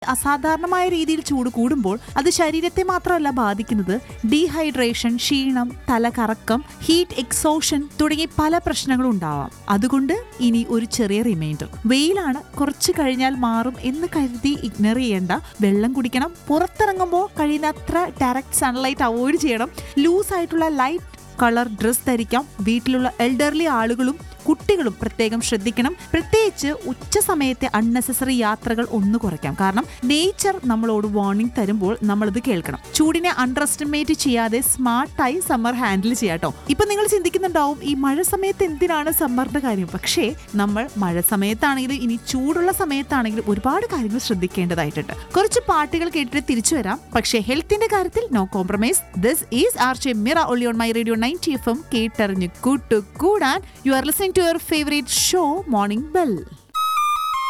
അസാധാരണമായ രീതിയിൽ ചൂട് കൂടുമ്പോൾ അത് ശരീരത്തെ മാത്രമല്ല ബാധിക്കുന്നത് ഡീഹൈഡ്രേഷൻ ക്ഷീണം തലകറക്കം ഹീറ്റ് എക്സോഷൻ തുടങ്ങി പല പ്രശ്നങ്ങളും ഉണ്ടാവാം അതുകൊണ്ട് ഇനി ഒരു ചെറിയ റിമൈൻഡർ വെയിലാണ് കുറച്ച് കഴിഞ്ഞാൽ മാറും എന്ന് കരുതി ഇഗ്നോർ ചെയ്യേണ്ട വെള്ളം കുടിക്കണം പുറത്തിറങ്ങുമ്പോൾ കഴിയുന്നത്ര ഡയറക്റ്റ് സൺലൈറ്റ് അവോയ്ഡ് ചെയ്യണം ലൂസ് ആയിട്ടുള്ള ലൈറ്റ് കളർ ഡ്രസ് ധരിക്കാം വീട്ടിലുള്ള എൽഡർലി ആളുകളും കുട്ടികളും പ്രത്യേകം ശ്രദ്ധിക്കണം പ്രത്യേകിച്ച് ഉച്ച സമയത്തെ അൺനെസസറി യാത്രകൾ ഒന്ന് കുറയ്ക്കാം കാരണം നേച്ചർ നമ്മളോട് വാർണിംഗ് തരുമ്പോൾ നമ്മളത് കേൾക്കണം ചൂടിനെ അണ്ടർ എസ്റ്റിമേറ്റ് ചെയ്യാതെ സ്മാർട്ടായി സമ്മർ ഹാൻഡിൽ ചെയ്യാട്ടോ ഇപ്പൊ നിങ്ങൾ ചിന്തിക്കുന്നുണ്ടാവും ഈ മഴ സമയത്ത് എന്തിനാണ് സമ്മറിന്റെ കാര്യം പക്ഷേ നമ്മൾ മഴ സമയത്താണെങ്കിലും ഇനി ചൂടുള്ള സമയത്താണെങ്കിലും ഒരുപാട് കാര്യങ്ങൾ ശ്രദ്ധിക്കേണ്ടതായിട്ടുണ്ട് കുറച്ച് പാട്ടുകൾ കേട്ടിട്ട് തിരിച്ചു വരാം പക്ഷേ ഹെൽത്തിന്റെ കാര്യത്തിൽ no compromise this is R J Mira only on my radio ninety F M കേട്ടറിഞ്ഞ് കൂട്ടു കൂടാൻ you are listening to your favourite show morning bell